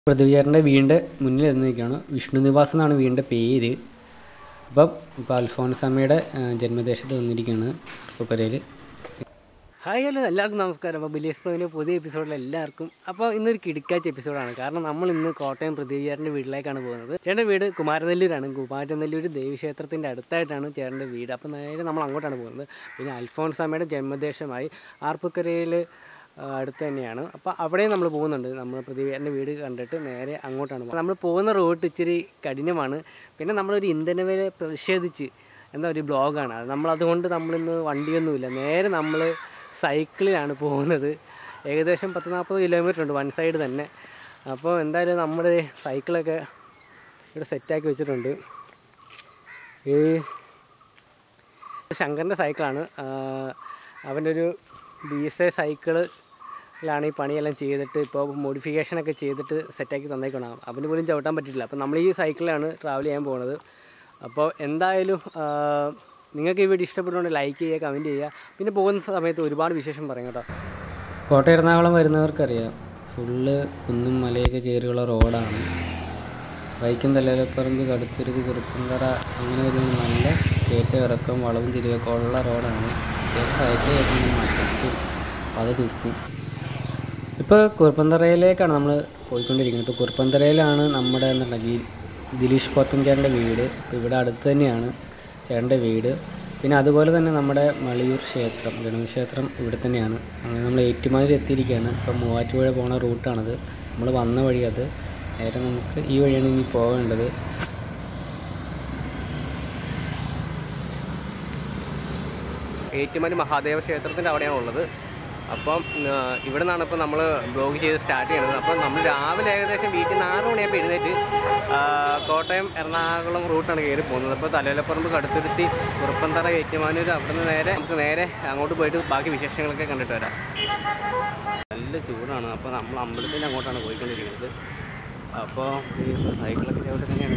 പൃഥ്വിചേട്ടൻ്റെ വീടിൻ്റെ മുന്നിൽ നിന്ന് നിൽക്കുകയാണ് വിഷ്ണു നിവാസ് എന്നാണ് വീടിൻ്റെ പേര് അപ്പം ഇപ്പോൾ അൽഫോൻസാമ്മയുടെ ജന്മദേശത്ത് വന്നിരിക്കുകയാണ് അർപ്പപ്പരയിൽ ഹായ് ഹലോ എല്ലാവർക്കും നമസ്കാരം അപ്പോൾ ബിലീസ് പ്രോവിൻ്റെ പുതിയ എപ്പിസോഡിൽ എല്ലാവർക്കും അപ്പോൾ ഇന്നൊരു കിടുക്കാച്ച എപ്പിസോഡാണ് കാരണം നമ്മൾ ഇന്ന് കോട്ടയം പൃഥ്വിചാരൻ്റെ വീട്ടിലേക്കാണ് പോകുന്നത് ചേട്ടൻ്റെ വീട് കുമാരനെല്ലൂരാണ് കുമാരനെല്ലൂർ ദേവീക്ഷേത്രത്തിൻ്റെ അടുത്തായിട്ടാണ് ചേട്ടൻ്റെ വീട് അപ്പോൾ നേരെ നമ്മൾ അങ്ങോട്ടാണ് പോകുന്നത് പിന്നെ അൽഫോൺസാമ്മയുടെ ജന്മദേശമായി ആർപ്പുക്കരയിൽ അടുത്ത് തന്നെയാണ് അപ്പോൾ അവിടെയും നമ്മൾ പോകുന്നുണ്ട് നമ്മൾ പൃഥ്വിചാരൻ്റെ വീട് കണ്ടിട്ട് നേരെ അങ്ങോട്ടാണ് പോകുന്നത് നമ്മൾ പോകുന്ന റൂട്ട് ഇച്ചിരി കഠിനമാണ് പിന്നെ നമ്മളൊരു ഇന്ധനവില പ്രതിഷേധിച്ച് എന്താ ഒരു ബ്ലോഗാണ് അത് നമ്മൾ അതുകൊണ്ട് നമ്മളിന്ന് വണ്ടിയൊന്നുമില്ല നേരെ നമ്മൾ സൈക്കിളിലാണ് പോകുന്നത് ഏകദേശം പത്ത് നാൽപ്പത് കിലോമീറ്റർ ഉണ്ട് വൺ സൈഡ് തന്നെ അപ്പോൾ എന്തായാലും നമ്മുടെ സൈക്കിളൊക്കെ ഇവിടെ സെറ്റാക്കി വെച്ചിട്ടുണ്ട് ഈ ശങ്കറിൻ്റെ സൈക്കിളാണ് അവൻ്റെ ഒരു ബി എസ് എ സൈക്കിളിലാണ് ഈ പണിയെല്ലാം ചെയ്തിട്ട് ഇപ്പോൾ മോഡിഫിക്കേഷനൊക്കെ ചെയ്തിട്ട് സെറ്റാക്കി തന്നേക്കണം അവന് പോലും ചവിട്ടാൻ പറ്റിയിട്ടില്ല അപ്പോൾ നമ്മൾ ഈ സൈക്കിളിലാണ് ട്രാവൽ ചെയ്യാൻ പോകുന്നത് അപ്പോൾ എന്തായാലും ആ, നിങ്ങൾക്ക് ഈ വീഡിയോ ഇഷ്ടപ്പെട്ടുകൊണ്ട് ലൈക്ക് ചെയ്യുക കമൻറ്റ് ചെയ്യുക പിന്നെ പോകുന്ന സമയത്ത് ഒരുപാട് വിശേഷം പറയും കേട്ടോ കോട്ടയം എറണാകുളം വരുന്നവർക്കറിയാം ഫുള്ള് കുന്നും മലയൊക്കെ കയറിയുള്ള റോഡാണ് വൈക്കം തലയിലപ്പറമ്പ് കടുത്തുരുതി കുറുപ്പന്തറ അങ്ങനെ വരുന്ന നല്ല കയറ്റ ഇറക്കം വളവും തിരിവൊക്കെ ഉള്ള റോഡാണ് സൈക്കിൾ വരുന്ന മറ്റത്ത് പത തുപ്പും ഇപ്പോൾ കുറുപ്പന്തറയിലേക്കാണ് നമ്മൾ പോയിക്കൊണ്ടിരിക്കുന്നത് ഇപ്പോൾ കുറുപ്പന്തറയിലാണ് നമ്മുടെ എന്താണ് ഗി- ദിലീഷ് പോത്തൻചാറിൻ്റെ വീട് ഇപ്പോൾ ഇവിടെ അടുത്ത് തന്നെയാണ് ചേട്ടൻ്റെ വീട് പിന്നെ അതുപോലെ തന്നെ നമ്മുടെ മളിയൂർ ക്ഷേത്രം ഗണപതി ക്ഷേത്രം ഇവിടെ തന്നെയാണ് അങ്ങനെ നമ്മൾ ഏറ്റുമാനൂർ എത്തിയിരിക്കുകയാണ് ഇപ്പോൾ മൂവാറ്റുപുഴ പോണ റൂട്ടാണത് നമ്മൾ വന്ന വഴി അത് നേരെ നമുക്ക് ഈ വഴിയാണ് ഇനി പോകേണ്ടത് ഏറ്റുമാനൂർ മഹാദേവ ക്ഷേത്രത്തിൻ്റെ അവിടെയാണ് ഉള്ളത് അപ്പം ആ, ഇവിടെ നിന്നാണ് ഇപ്പോൾ നമ്മൾ ബ്ലോഗ് ചെയ്ത് സ്റ്റാർട്ട് ചെയ്യണത് അപ്പം നമ്മൾ രാവിലെ ഏകദേശം വീട്ടിൽ നിന്ന് ആറ് മണിയായപ്പോൾ എഴുന്നേറ്റ് ആ, കോട്ടയം എറണാകുളം റൂട്ടാണ് കയറി പോകുന്നത് അപ്പോൾ തലയിലപ്പറമ്പ് കടുത്തുരുത്തി കുറുപ്പന്തറ ഏറ്റുമാനൂർ അവിടെ നിന്ന് നേരെ നമുക്ക് നേരെ അങ്ങോട്ട് പോയിട്ട് ബാക്കി വിശേഷങ്ങളൊക്കെ കണ്ടിട്ട് വരാം നല്ല ചൂടാണ് അപ്പോൾ നമ്മൾ അമ്പലത്തിൻ്റെ അങ്ങോട്ടാണ് പോയിക്കൊണ്ടിരിക്കുന്നത് അപ്പോൾ ഈ സൈക്കിളൊക്കെ അവിടെ തന്നെയാണ്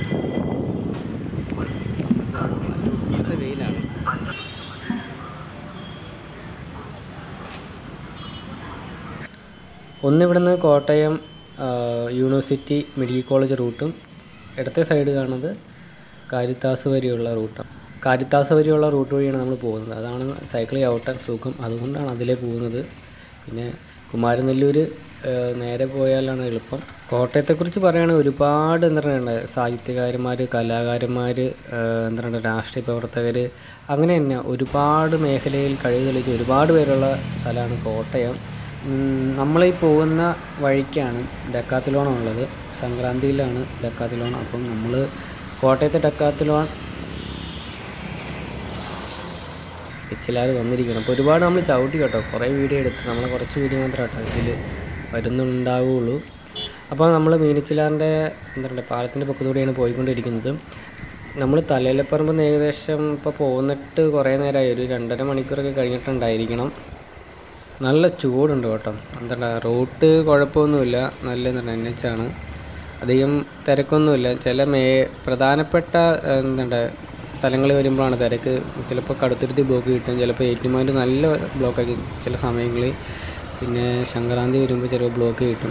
പോകുന്നത് നല്ല വെയിലാണ് ഒന്ന് ഇവിടുന്ന് കോട്ടയം ആ, യൂണിവേഴ്സിറ്റി മെഡിക്കൽ കോളേജ് റൂട്ടും ഇടത്തെ സൈഡ് കാണുന്നത് കാരിത്താസ് വരെയുള്ള റൂട്ടാണ് കാരിത്താസ് വരെയുള്ള റൂട്ട് വഴിയാണ് നമ്മൾ പോകുന്നത് അതാണ് സൈക്കിൾ ചവിട്ടാൻ സുഖം അതുകൊണ്ടാണ് അതിലേ പോകുന്നത് പിന്നെ കുമാരനെല്ലൂർ ആ, നേരെ പോയാലാണ് എളുപ്പം കോട്ടയത്തെക്കുറിച്ച് പറയുകയാണെങ്കിൽ ഒരുപാട് എന്താ പറയുക സാഹിത്യകാരന്മാർ കലാകാരന്മാർ എന്താ പറയുക രാഷ്ട്രീയ പ്രവർത്തകർ അങ്ങനെ തന്നെ ഒരുപാട് മേഖലയിൽ കഴിവ് തെളിയിച്ച ഒരുപാട് പേരുള്ള സ്ഥലമാണ് കോട്ടയം ഉം, നമ്മളീ പോകുന്ന വഴിക്കാണ് ഡക്കാത്തിലോണം ഉള്ളത് സംക്രാന്തിയിലാണ് ഡക്കാത്തിലോൺ അപ്പം നമ്മൾ കോട്ടയത്തെ ഡക്കാത്തിലോൺ പിച്ചിലാർ വന്നിരിക്കണം അപ്പോൾ ഒരുപാട് നമ്മൾ ചവിട്ടി കേട്ടോ കുറേ വീഡിയോ എടുത്ത് നമ്മളെ കുറച്ച് വീഡിയോ മാത്രമേ കേട്ടോ ഇതിൽ വരുന്നുണ്ടാവുകയുള്ളൂ അപ്പോൾ നമ്മൾ മീനച്ചിലാറിൻ്റെ എന്താ പറയുക പാലത്തിൻ്റെ പൊക്കത്തൂടെയാണ് പോയിക്കൊണ്ടിരിക്കുന്നത് നമ്മൾ തലയിലപ്പറമ്പ് നിന്ന് ഏകദേശം ഇപ്പോൾ പോന്നിട്ട് കുറേ നേരമായി ഒരു രണ്ടര മണിക്കൂറൊക്കെ കഴിഞ്ഞിട്ടുണ്ടായിരിക്കണം നല്ല ചൂടുണ്ട് കേട്ടോ എന്താ റൂട്ട് കുഴപ്പമൊന്നുമില്ല നല്ല എന്താണ് എൻ എച്ച് ആണ് അധികം തിരക്കൊന്നുമില്ല ചില മേ പ്രധാനപ്പെട്ട എന്താ സ്ഥലങ്ങളിൽ വരുമ്പോഴാണ് തിരക്ക് ചിലപ്പോൾ കടുത്തുരുത്തി ബ്ലോക്ക് കിട്ടും ചിലപ്പോൾ ഏറ്റുമാനൂർ നല്ല ബ്ലോക്കായിരിക്കും ചില സമയങ്ങളിൽ പിന്നെ സംക്രാന്തി വരുമ്പോൾ ചിലപ്പോൾ ബ്ലോക്ക് കിട്ടും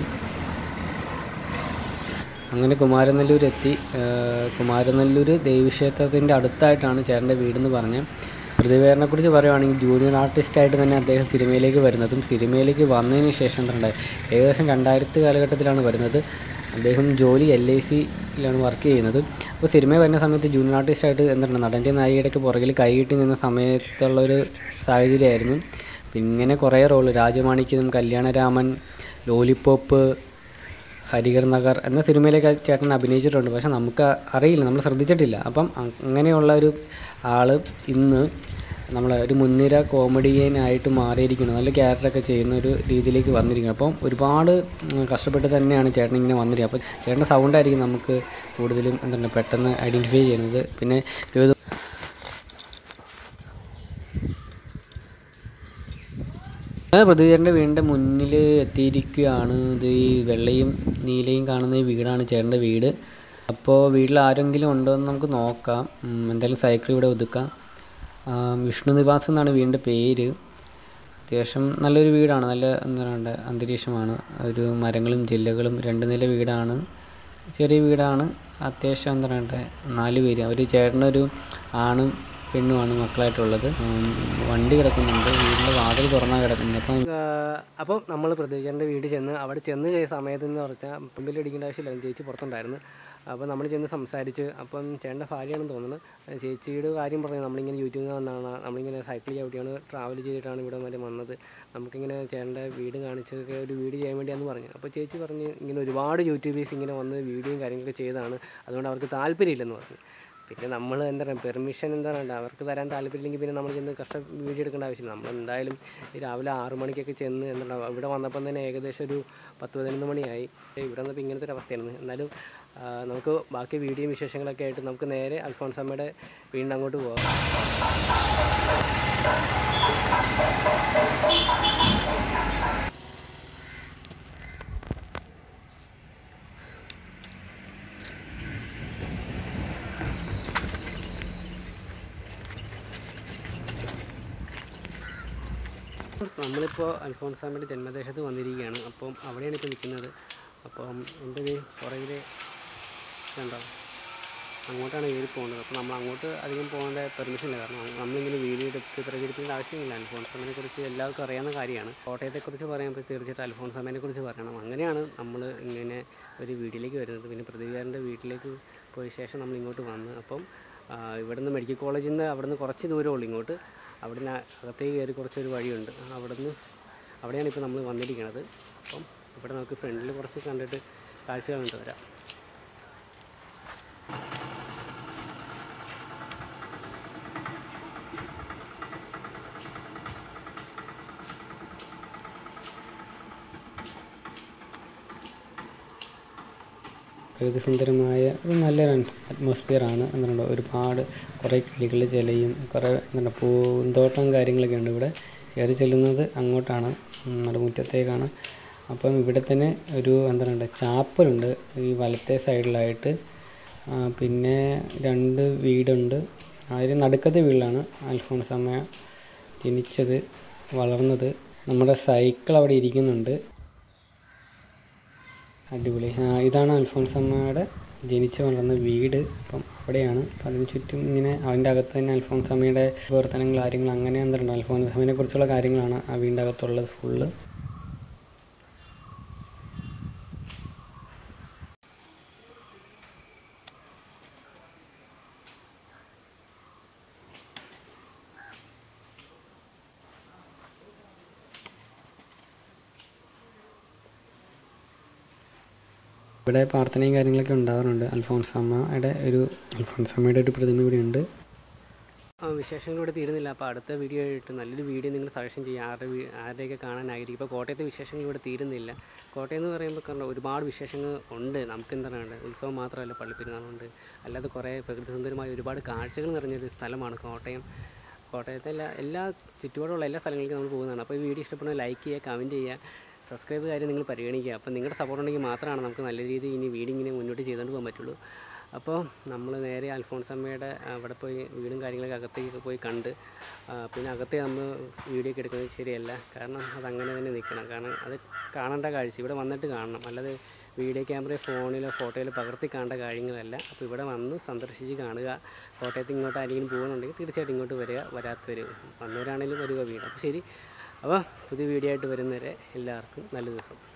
അങ്ങനെ കുമാരനെല്ലൂർ എത്തി ഏഹ് കുമാരനെല്ലൂർ ദേവീക്ഷേത്രത്തിൻ്റെ അടുത്തായിട്ടാണ് ചേട്ടൻ്റെ വീടെന്ന് പറഞ്ഞ് പ്രതിവേറിനെ കുറിച്ച് പറയുവാണെങ്കിൽ ജൂനിയർ ആർട്ടിസ്റ്റായിട്ട് തന്നെ അദ്ദേഹം സിനിമയിലേക്ക് വരുന്നതും സിനിമയിലേക്ക് വന്നതിന് ശേഷം എന്താണ് ഏകദേശം രണ്ടായിരത്തി കാലഘട്ടത്തിലാണ് വരുന്നത് അദ്ദേഹം ജോലി എൽ ഐ സിയിലാണ് വർക്ക് ചെയ്യുന്നത് അപ്പോൾ സിനിമയിൽ വരുന്ന സമയത്ത് ജൂനിയർ ആർട്ടിസ്റ്റായിട്ട് എന്താണ് നടൻ്റെ നായികയുടെയൊക്കെ പുറകിൽ കൈകിട്ടി നിന്ന സമയത്തുള്ളൊരു സാഹചര്യമായിരുന്നു പിന്നെ ഇങ്ങനെ കുറേ റോള് രാജമാണിക്യം കല്യാണരാമൻ ലോലിപ്പോപ്പ് ഹരിഹർ നഗർ എന്ന സിനിമയിലൊക്കെ ചേട്ടൻ അഭിനയിച്ചിട്ടുണ്ട് പക്ഷെ നമുക്ക് അറിയില്ല നമ്മൾ ശ്രദ്ധിച്ചിട്ടില്ല അപ്പം അങ്ങനെയുള്ള ഒരു ആള് ഇന്ന് നമ്മളെ ഒരു മുൻനിര കോമഡിയനായിട്ട് മാറിയിരിക്കുന്നു നല്ല ക്യാരക്ടറൊക്കെ ചെയ്യുന്ന ഒരു രീതിയിലേക്ക് വന്നിരിക്കുന്നു അപ്പം ഒരുപാട് ഉം, കഷ്ടപ്പെട്ട് തന്നെയാണ് ചേട്ടൻ ഇങ്ങനെ വന്നിരിക്കുന്നത് അപ്പോൾ ചേട്ടൻ്റെ സൗണ്ടായിരിക്കും നമുക്ക് കൂടുതലും എന്താണ് പെട്ടെന്ന് ഐഡൻറ്റിഫൈ ചെയ്യുന്നത് പിന്നെ വിവിധ പൃഥ്വിചേട്ടൻ്റെ വീടിൻ്റെ മുന്നിൽ എത്തിയിരിക്കുകയാണ് ഇത് ഈ വെള്ളയും നീലയും കാണുന്ന ഈ വീടാണ് ചേട്ടൻ്റെ വീട് അപ്പോൾ വീട്ടിൽ ആരെങ്കിലും ഉണ്ടോ എന്ന് നമുക്ക് നോക്കാം ഉം, എന്തായാലും സൈക്കിൾ ഇവിടെ ഒതുക്കാം ആ, വിഷ്ണു നിവാസ് എന്നാണ് വീടിൻ്റെ പേര് അത്യാവശ്യം നല്ലൊരു വീടാണ് നല്ല എന്താ പറയണ്ടേ അന്തരീക്ഷമാണ് ഒരു മരങ്ങളും ജില്ലകളും രണ്ട് നില വീടാണ് ചെറിയ വീടാണ് അത്യാവശ്യം എന്താ പറയണ്ടേ നാല് പേര് അവർ ചേട്ടനൊരു ആണും പെണ്ണുമാണ് മക്കളായിട്ടുള്ളത് ഉം, വണ്ടി കിടക്കുന്നുണ്ട് വീടിൻ്റെ വാതിൽ തുറന്നാണ് കിടക്കുന്നത് അപ്പം അപ്പോൾ നമ്മൾ പ്രതീക്ഷേൻ്റെ വീട്ടിൽ ചെന്ന് അവിടെ ചെന്ന് കഴിഞ്ഞ സമയത്ത് എന്ന് പറഞ്ഞാൽ മുമ്പിൽ അടിക്കേണ്ട ആവശ്യമില്ല ചേച്ചി പുറത്തുണ്ടായിരുന്നു അപ്പോൾ നമ്മൾ ചെന്ന് സംസാരിച്ച് അപ്പം ചേട്ടൻ്റെ ഭാര്യയാണെന്ന് തോന്നുന്നു അഹ് ചേച്ചിയുടെ കാര്യം പറഞ്ഞു നമ്മളിങ്ങനെ യൂട്യൂബിൽ നിന്ന് വന്നതാണ് നമ്മളിങ്ങനെ സൈക്കിൾ ചവിട്ടിയാണ് ട്രാവൽ ചെയ്തിട്ടാണ് ഇവിടെ വരെ വന്നത് നമുക്കിങ്ങനെ ചേട്ടൻ്റെ വീട് കാണിച്ചൊക്കെ ഒരു വീഡിയോ ചെയ്യാൻ വേണ്ടിയാന്ന് പറഞ്ഞു അപ്പോൾ ചേച്ചി പറഞ്ഞ് ഇങ്ങനെ ഒരുപാട് യൂട്യൂബേഴ്സ് ഇങ്ങനെ വന്ന് വീഡിയോയും കാര്യങ്ങളൊക്കെ ചെയ്തതാണ് അതുകൊണ്ട് അവർക്ക് താല്പര്യമില്ലെന്ന് പറഞ്ഞു പിന്നെ നമ്മൾ എന്താ പറയുക പെർമിഷൻ എന്താ പറയുക അവർക്ക് തരാൻ താല്പര്യമില്ലെങ്കിൽ പിന്നെ നമ്മൾ ചെന്ന് കഷ്ട വീഡിയോ എടുക്കേണ്ട ആവശ്യമില്ല നമ്മൾ എന്തായാലും ഈ രാവിലെ ആറ് മണിക്കൊക്കെ ചെന്ന് എന്താ ഇവിടെ വന്നപ്പം തന്നെ ഏകദേശം ഒരു പത്ത് പതിനൊന്ന് മണിയായി ഇവിടെ വന്നപ്പോൾ ഇങ്ങനത്തെ ഒരു അവസ്ഥയാണ് എന്നാലും ആ, നമുക്ക് ബാക്കി വീഡിയോ വിശേഷങ്ങളൊക്കെ ആയിട്ട് നമുക്ക് നേരെ അൽഫോൺസമ്മയുടെ വീടിൻ്റെ അങ്ങോട്ട് പോകാം നമ്മളിപ്പോൾ അൽഫോൺസാമ്മയുടെ ജന്മദേശത്ത് വന്നിരിക്കുകയാണ് അപ്പം അവിടെയാണ് ഇപ്പോൾ നിൽക്കുന്നത് അപ്പം എൻ്റെ ഈ പുറകിൽ കണ്ടോ അങ്ങോട്ടാണ് കയറി പോകുന്നത് അപ്പോൾ നമ്മൾ അങ്ങോട്ട് അധികം പോകേണ്ട പെർമിഷൻ ഇല്ല കാരണം നമ്മളിങ്ങനെ വീഡിയോ എടുത്ത് പ്രചരിപ്പിക്കേണ്ട ആവശ്യമില്ല അൽഫോൺസാമിനെ കുറിച്ച് എല്ലാവർക്കും അറിയാവുന്ന കാര്യമാണ് കോട്ടയത്തെക്കുറിച്ച് പറയുമ്പോൾ തീർച്ചയായിട്ടും അൽഫോൺസാമിനെ കുറിച്ച് പറയണം അങ്ങനെയാണ് നമ്മൾ ഇങ്ങനെ ഒരു വീട്ടിലേക്ക് വരുന്നത് പിന്നെ പ്രതികാരൻ്റെ വീട്ടിലേക്ക് പോയ ശേഷം നമ്മൾ ഇങ്ങോട്ട് വന്ന് അപ്പം ആ, ഇവിടുന്ന് മെഡിക്കൽ കോളേജിൽ നിന്ന് അവിടുന്ന് കുറച്ച് ദൂരമേ ഉള്ളൂ ഇങ്ങോട്ട് അവിടുന്ന് അകത്തേക്ക് കയറി കുറച്ചൊരു വഴിയുണ്ട് അവിടുന്ന് അവിടെയാണ് ഇപ്പോൾ നമ്മൾ വന്നിരിക്കുന്നത് അപ്പം ഇവിടെ നമുക്ക് ഫ്രണ്ടിൽ കുറച്ച് കണ്ടിട്ട് കാഴ്ചകൾ കണ്ടു വരാം പ്രകൃതിസുന്ദരമായ ഒരു നല്ലൊരു അറ്റ്മോസ്ഫിയറാണ് എന്താണ് ഒരുപാട് കുറേ കിളികൾ ചിലയും കുറേ എന്താണ് പൂന്തോട്ടം കാര്യങ്ങളൊക്കെ ഉണ്ട് ഇവിടെ കയറി ചെല്ലുന്നത് അങ്ങോട്ടാണ് ഉം, നമ്മുടെ മുറ്റത്തേക്കാണ് അപ്പം ഇവിടെ തന്നെ ഒരു എന്താണ് പറയുക ചാപ്പലുണ്ട് ഈ വലത്തെ സൈഡിലായിട്ട് ആ, പിന്നെ രണ്ട് വീടുണ്ട് അതിൽ നടുക്കത്തെ വീട്ടിലാണ് അൽഫോൺസമ്മ ജനിച്ചത് വളർന്നത് നമ്മുടെ സൈക്കിൾ അവിടെ ഇരിക്കുന്നുണ്ട് അടിപൊളി ആ, ഇതാണ് അൽഫോൺസമ്മയുടെ ജനിച്ച് വളർന്ന വീട് അപ്പം അവിടെയാണ് അപ്പം അതിന് ചുറ്റും ഇങ്ങനെ അതിൻ്റെ അകത്ത് തന്നെ അൽഫോൺസമ്മയുടെ പ്രവർത്തനങ്ങൾ കാര്യങ്ങൾ അങ്ങനെ എന്തുണ്ട് അൽഫോൺസമ്മയെ കുറിച്ചുള്ള കാര്യങ്ങളാണ് ആ വീടിൻ്റെ അകത്തുള്ളത് ഫുള്ള് ഇവിടെ പ്രാർത്ഥനയും കാര്യങ്ങളൊക്കെ ഉണ്ടാവാറുണ്ട് അൽഫോൺസമ്മയുടെ ഒരു അൽഫോൺസമ്മയുടെ ഒരു പ്രതിമ ഇവിടെ ഉണ്ട് ആ വിശേഷങ്ങൾ ഇവിടെ തീരുന്നില്ല അപ്പോൾ അടുത്ത വീഡിയോ ആയിട്ട് നല്ലൊരു വീഡിയോ നിങ്ങൾ സജഷൻ ചെയ്യുക ആരുടെ വീ- ആരുടെയൊക്കെ കാണാൻ ആഗ്രഹിക്കും ഇപ്പോൾ കോട്ടയത്തെ വിശേഷങ്ങൾ ഇവിടെ തീരുന്നില്ല കോട്ടയം എന്ന് പറയുമ്പോൾ കാരണം ഒരുപാട് വിശേഷങ്ങൾ ഉണ്ട് നമുക്ക് എന്താണ് വേണ്ടത് ഉത്സവം മാത്രമല്ല പള്ളിപ്പെരുന്നാളുണ്ട് അല്ലാതെ കുറേ പ്രകൃതി സുന്ദരമായ ഒരുപാട് കാഴ്ചകൾ നിറഞ്ഞൊരു സ്ഥലമാണ് കോട്ടയം കോട്ടയത്തെ എല്ലാ എല്ലാ ചുറ്റുപാടുള്ള എല്ലാ സ്ഥലങ്ങളിലേക്കും നമ്മൾ പോകുന്നതാണ് അപ്പോൾ ഈ വീഡിയോ ഇഷ്ടപ്പെടുന്ന ലൈക്ക് ചെയ്യുക കമൻറ്റ് ചെയ്യുക സബ്സ്ക്രൈബ് കാര്യം നിങ്ങൾ പരിഗണിക്കുക അപ്പോൾ നിങ്ങളുടെ സപ്പോർട്ട് ഉണ്ടെങ്കിൽ മാത്രമാണ് നമുക്ക് നല്ല രീതിയിൽ ഇനി വീഡിയോ ഇങ്ങനെ മുന്നോട്ട് ചെയ്തുകൊണ്ട് പോകാൻ പറ്റുള്ളൂ അപ്പോൾ നമ്മൾ നേരെ അൽഫോൺസമ്മയുടെ അവിടെ പോയി വീടും കാര്യങ്ങളൊക്കെ അകത്തേക്ക് പോയി കണ്ട് ആ, പിന്നെ അകത്തെ നമ്മൾ വീഡിയോ ഒക്കെ എടുക്കുന്നത് ശരിയല്ല കാരണം അത് അങ്ങനെ തന്നെ നിൽക്കണം കാരണം അത് കാണേണ്ട കാഴ്ച ഇവിടെ വന്നിട്ട് കാണണം അല്ലാതെ വീഡിയോ ക്യാമറ ഫോണിലോ ഫോട്ടോയിലോ പകർത്തി കാണേണ്ട കാര്യങ്ങളല്ല അപ്പോൾ ഇവിടെ വന്ന് സന്ദർശിച്ച് കാണുക കോട്ടയത്ത് ഇങ്ങോട്ട് ആരെങ്കിലും പോകുന്നുണ്ടെങ്കിൽ തീർച്ചയായിട്ടും ഇങ്ങോട്ട് വരിക വരാത്തവർ വന്നവരാണെങ്കിലും വരിക വീട് അപ്പോൾ ശരി അപ്പോൾ പുതിയ വീഡിയോ ആയിട്ട് വരുന്നവരെ എല്ലാവർക്കും നല്ല ദിവസം